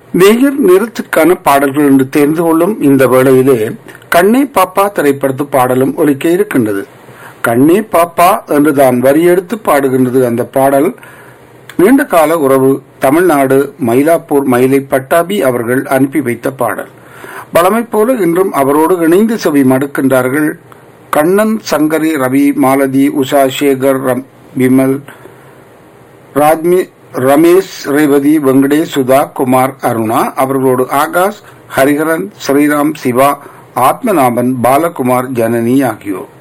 நேயர் நிறத்துக்கான பாடல்கள் என்று தெரிந்து கொள்ளும் இந்த வேளையிலே கண்ணே பாப்பா திரைப்படத்து பாடலும் ஒலிக்க இருக்கின்றது கண்ணே பாப்பா என்று தான் வரியெடுத்து பாடுகின்றது அந்த பாடல் நீண்ட கால உறவு தமிழ்நாடு மயிலாப்பூர் மயிலை பட்டாபி அவர்கள் அனுப்பி வைத்த பாடல் பழமை போல இன்றும் அவரோடு இணைந்து செவி மடுக்கின்றார்கள் கண்ணன் சங்கரி ரவி மாலதி உஷா சேகர் ரம்- விமல் ராஜ்மி ரமேஷ் ரேவதி வெங்கடேஷ் சுதா குமார் அருணா அவர்களோடு ஆகாஷ் ஹரிஹரன் ஸ்ரீராம் சிவா ஆத்மநாபன் பாலகுமார் ஜனனி ஆகியோர்